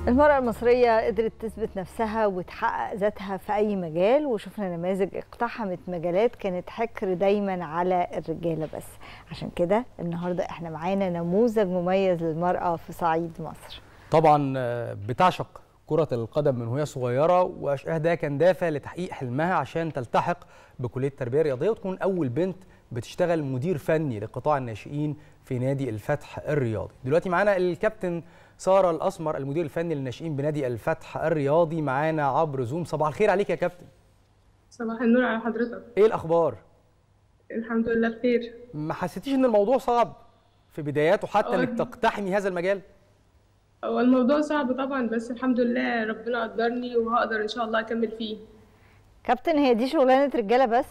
المرأة المصرية قدرت تثبت نفسها وتحقق ذاتها في أي مجال وشفنا نماذج اقتحمت مجالات كانت حكر دايما على الرجالة بس عشان كده النهاردة احنا معانا نموذج مميز للمرأة في صعيد مصر طبعا بتعشق كرة القدم من وهي صغيرة وأشقاها ده كان دافع لتحقيق حلمها عشان تلتحق بكلية التربية الرياضية وتكون أول بنت بتشتغل مدير فني لقطاع الناشئين في نادي الفتح الرياضي دلوقتي معانا الكابتن سارة الأسمر المدير الفني للناشئين بنادي الفتح الرياضي معانا عبر زوم صباح الخير عليك يا كابتن صباح النور على حضرتك ايه الأخبار؟ الحمد لله بخير ما حسيتيش ان الموضوع صعب في بداياته حتى أه. انك تقتحمي هذا المجال؟ هو الموضوع صعب طبعا بس الحمد لله ربنا قدرني وهقدر ان شاء الله اكمل فيه كابتن هي دي شغلانة رجالة بس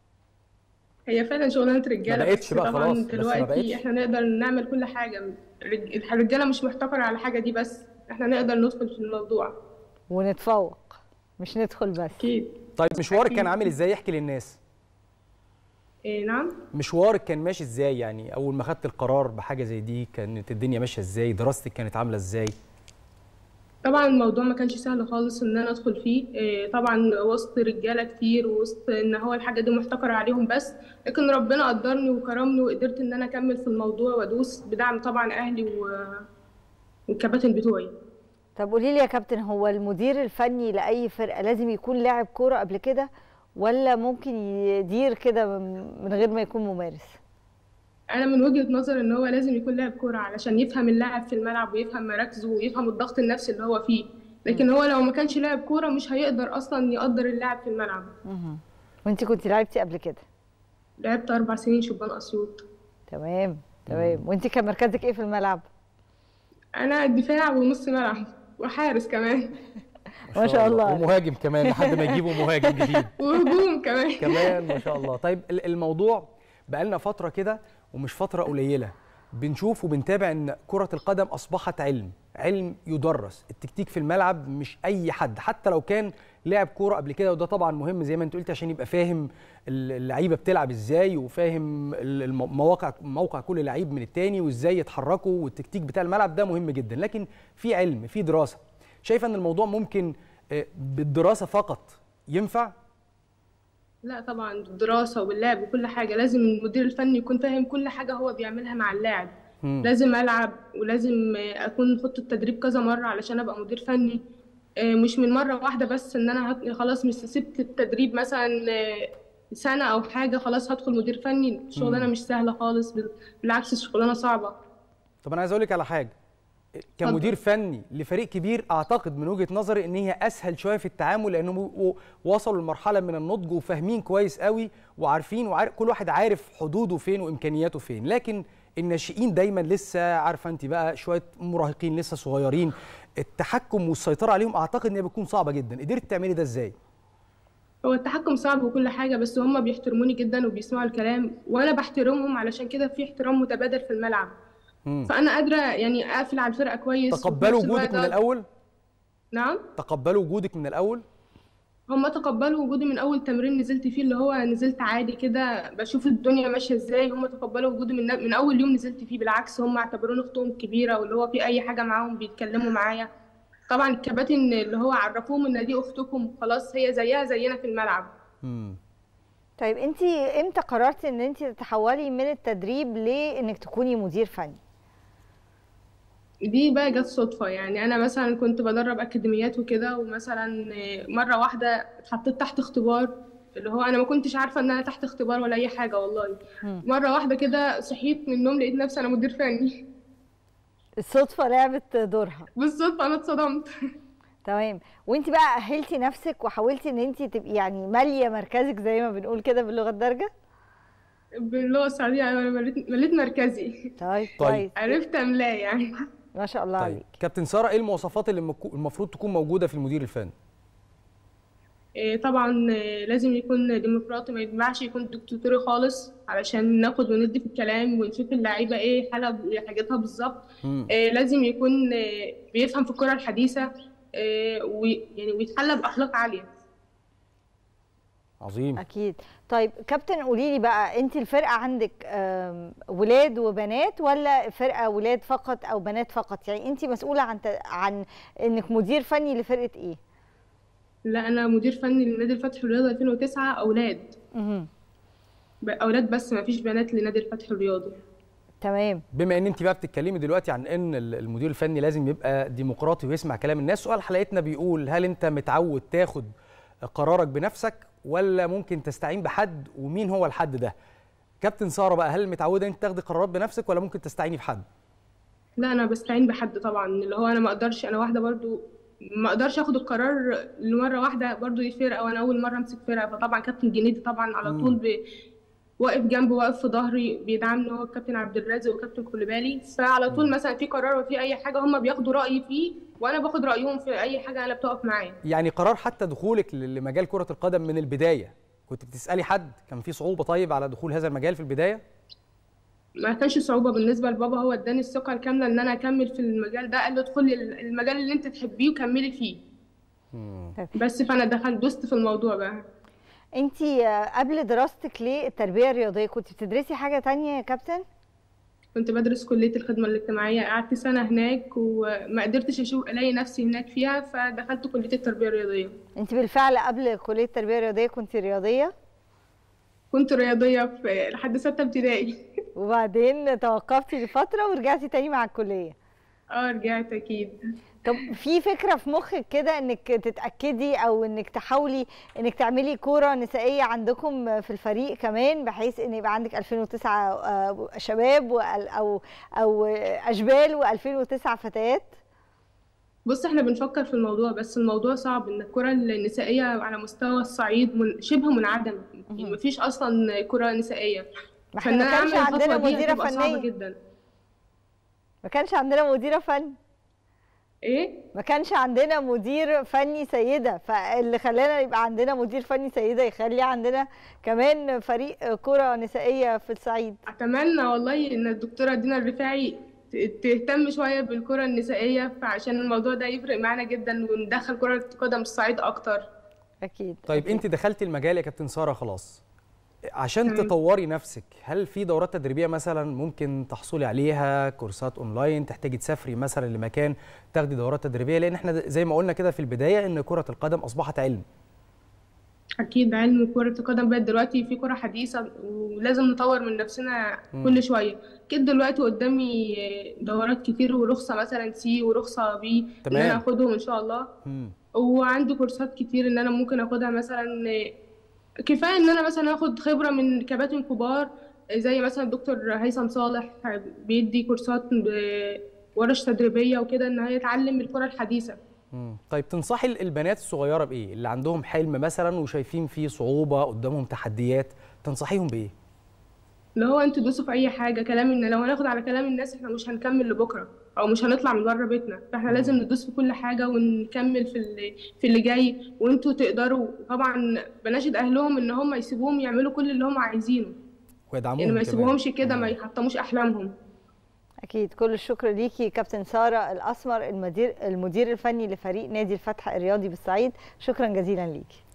هي فعلا شغلانه رجاله ما بقتش بس بقى طبعا خلاص، بس ما بقتش. دلوقتي احنا نقدر نعمل كل حاجه الرج- الرجاله مش محتكره على حاجه دي بس احنا نقدر ندخل في الموضوع ونتفوق مش ندخل بس اكيد طيب مشوارك أكيد. كان عامل ازاي احكي للناس إيه نعم مشوارك كان ماشي ازاي يعني اول ما خدت القرار بحاجه زي دي كانت الدنيا ماشيه ازاي دراستك كانت عامله ازاي طبعا الموضوع ما كانش سهل خالص ان انا ادخل فيه إيه طبعا وسط رجاله كتير وسط ان هو الحاجه دي محتكره عليهم بس لكن ربنا قدرني وكرمني وقدرت ان انا اكمل في الموضوع وادوس بدعم طبعا اهلي و... والكباتن بتوعي طب قولي لي يا كابتن هو المدير الفني لأي فرقة لازم يكون لاعب كورة قبل كده ولا ممكن يدير كده من من غير ما يكون ممارس انا من وجهة نظر ان هو لازم يكون لاعب كوره علشان يفهم اللاعب في الملعب ويفهم مراكزه ويفهم الضغط النفسي اللي هو فيه لكن هو لو ما كانش لاعب كوره مش هيقدر اصلا يقدر اللاعب في الملعب مهم. وانت كنت لعبتي قبل كده لعبت اربع سنين شبان اسيوط تمام تمام وانت كان مركزك ايه في الملعب انا دفاع ونص ملعب وحارس كمان ما شاء الله عليك. ومهاجم كمان لحد ما يجيبوا مهاجم جديد وهجوم كمان كمان ما شاء الله طيب ال- الموضوع بقالنا فتره كده ومش فتره قليله بنشوف وبنتابع ان كره القدم اصبحت علم علم يدرس التكتيك في الملعب مش اي حد حتى لو كان لاعب كوره قبل كده وده طبعا مهم زي ما انت قلت عشان يبقى فاهم ال- اللعيبه بتلعب ازاي وفاهم ال- الم- مواقع موقع كل لعيب من التاني وازاي يتحركوا والتكتيك بتاع الملعب ده مهم جدا لكن في علم في دراسه شايفه ان الموضوع ممكن آه، بالدراسه فقط ينفع لا طبعا بالدراسه وباللعب وكل حاجه لازم المدير الفني يكون فاهم كل حاجه هو بيعملها مع اللاعب مم. لازم العب ولازم اكون خدت التدريب كذا مره علشان ابقى مدير فني آه، مش من مره واحده بس ان انا هت- خلاص مش سبت التدريب مثلا آه، سنه او حاجه خلاص هدخل مدير فني الشغلانه مش سهله خالص بال- بالعكس الشغلانه صعبه طب انا عايز اقول لك على حاجه كمدير فني لفريق كبير اعتقد من وجهه نظري ان هي اسهل شويه في التعامل لانهم بيبقوا وصلوا لمرحله من النضج وفاهمين كويس قوي وعارفين وعارف كل واحد عارف حدوده فين وامكانياته فين لكن الناشئين دايما لسه عارفه انت بقى شويه مراهقين لسه صغيرين التحكم والسيطره عليهم اعتقد ان هي بتكون صعبه جدا قدرت تعملي ده ازاي هو التحكم صعب وكل حاجه بس هم بيحترموني جدا وبيسمعوا الكلام وانا بحترمهم علشان كده في احترام متبادل في الملعب مم. فانا قادره يعني اقفل على الفرقه كويس وفي تقبلوا نفس الوقت وجودك من أقدر- الاول نعم تقبلوا وجودك من الاول هم تقبلوا وجودي من اول تمرين نزلت فيه اللي هو نزلت عادي كده بشوف الدنيا ماشيه ازاي هم تقبلوا وجودي من من اول يوم نزلت فيه بالعكس هم اعتبروني اختهم الكبيره واللي هو في اي حاجه معاهم بيتكلموا معايا طبعا الكباتن اللي هو عرفوهم ان دي اختكم خلاص هي زيها زينا في الملعب مم. طيب انت امتى قررتي ان انت تتحولي من التدريب لانك تكوني مدير فني دي بقى جت صدفة يعني أنا مثلا كنت بدرب أكاديميات وكده ومثلا مرة واحدة اتحطيت تحت اختبار اللي هو أنا ما كنتش عارفة إن أنا تحت اختبار ولا أي حاجة والله مم. مرة واحدة كده صحيت من النوم لقيت نفسي أنا مدير فني الصدفة لعبت دورها بالصدفة أنا اتصدمت تمام وانت بقى اهلتي نفسك وحاولتي ان انت تبقي يعني ماليه مركزك زي ما بنقول كده باللغه الدارجه باللغة السعودية أنا مليت, مليت مركزي طيب طيب. كويس عرفت أملاه يعني ما شاء الله طيب عليك كابتن ساره ايه المواصفات اللي مكو- المفروض تكون موجوده في المدير الفني إيه طبعا إيه لازم يكون ديمقراطي ما ينفعش يكون دكتاتوري خالص علشان ناخد وندي في الكلام ونشوف اللعيبة ايه حالة حاجتها بالظبط مم. إيه لازم يكون إيه بيفهم في الكرة الحديثة إيه وي- يعني ويتحلى بأخلاق عالية عظيم اكيد طيب كابتن قولي لي بقى انت الفرقه عندك آم، ولاد وبنات ولا فرقه ولاد فقط او بنات فقط يعني انت مسؤوله عن ت- عن انك مدير فني لفرقه ايه لا انا مدير فني لنادي الفتح الرياضي 2009 اولاد مهم. ب- اولاد بس ما فيش بنات لنادي الفتح الرياضي تمام بما ان انت بقى بتتكلمي دلوقتي عن ان ال- المدير الفني لازم يبقى ديمقراطي ويسمع كلام الناس سؤال حلقتنا بيقول هل انت متعود تاخد قرارك بنفسك ولا ممكن تستعين بحد ومين هو الحد ده كابتن ساره بقى هل متعوده انت تاخدي قرارات بنفسك ولا ممكن تستعيني بحد لا انا بستعين بحد طبعا اللي هو انا ما اقدرش انا واحده برضو ما اقدرش اخد القرار لمره واحده برضو دي فرقه وانا اول مره امسك فرقه فطبعا كابتن جنيدي طبعا على مم. طول بي واقف جنبي واقف في ظهري بيدعمني هو الكابتن عبد الرازق وكابتن كوليبالي فعلى طول مثلا في قرار وفي اي حاجه هم بياخدوا رايي فيه وانا باخد رايهم في اي حاجه انا بتقف معايا يعني قرار حتى دخولك ل- لمجال كره القدم من البدايه كنت بتسالي حد كان في صعوبه طيب على دخول هذا المجال في البدايه ما كانش صعوبة بالنسبة لبابا هو اداني الثقة الكاملة ان انا اكمل في المجال ده قال لي ادخلي المجال اللي انت تحبيه وكملي فيه مم. بس فانا دخلت دوست في الموضوع بقى انت قبل دراستك للتربيه الرياضيه كنت بتدرسي حاجه تانية يا كابتن كنت بدرس كلية الخدمة الاجتماعية قعدت سنة هناك وما قدرتش اشوف الاقي نفسي هناك فيها فدخلت كلية التربية الرياضية انت بالفعل قبل كليه التربيه الرياضيه كنت رياضيه كنت رياضية في لحد ستة ابتدائي وبعدين توقفتي لفتره ورجعتي تاني مع الكليه اه رجعت اكيد طب في فكره في مخك كده انك تتاكدي او انك تحاولي انك تعملي كوره نسائيه عندكم في الفريق كمان بحيث ان يبقى عندك 2009 آه، شباب وال- او او اشبال و2009 فتيات بص احنا بنفكر في الموضوع بس الموضوع صعب ان الكرة النسائية على مستوى الصعيد من شبه منعدم مهم. مفيش اصلا كرة نسائية ما احنا ما كانش أعمل عندنا الخطوة دي مديره هتبقى صعبة فنيه جدا ما كانش عندنا مديره فن ايه ما كانش عندنا مدير فني سيده فاللي خلانا يبقى عندنا مدير فني سيده يخلي عندنا كمان فريق كره نسائيه في الصعيد اتمنى والله ان الدكتوره دينا الرفاعي ت- تهتم شويه بالكره النسائيه فعشان الموضوع ده يفرق معانا جدا وندخل كره قدم الصعيد اكتر اكيد طيب أكيد. انت دخلتي المجال يا كابتن ساره خلاص عشان تمام. تطوري نفسك هل في دورات تدريبيه مثلا ممكن تحصلي عليها كورسات اونلاين تحتاجي تسافري مثلا لمكان تاخدي دورات تدريبيه لان احنا زي ما قلنا كده في البدايه ان كره القدم اصبحت علم اكيد علم كره القدم بقت دلوقتي في كره حديثه ولازم نطور من نفسنا مم. كل شويه كده دلوقتي قدامي دورات كتير ورخصه مثلا سي ورخصه بي ان تمام. انا اخدهم ان شاء الله مم. وعندي كورسات كتير ان انا ممكن اخدها مثلا كفايه ان انا مثلا اخد خبره من كباتن كبار زي مثلا الدكتور هيثم صالح بيدي كورسات ب- ورش تدريبيه وكده ان هي تعلم الكره الحديثه مم. طيب تنصحي البنات الصغيره بايه اللي عندهم حلم مثلا وشايفين فيه صعوبه قدامهم تحديات تنصحيهم بايه اللي هو انتوا دوسوا في اي حاجه كلام ان لو هناخد على كلام الناس احنا مش هنكمل لبكره او مش هنطلع من بره بيتنا فاحنا لازم ندوس في كل حاجه ونكمل في اللي في اللي جاي وانتوا تقدروا طبعا بناشد اهلهم ان هم يسيبوهم يعملوا كل اللي هم عايزينه ويدعموهم يعني ما كمان. يسيبوهمش كده مم. ما يحطموش احلامهم اكيد كل الشكر ليكي كابتن ساره الاسمر المدير المدير الفني لفريق نادي الفتح الرياضي بالصعيد شكرا جزيلا ليكي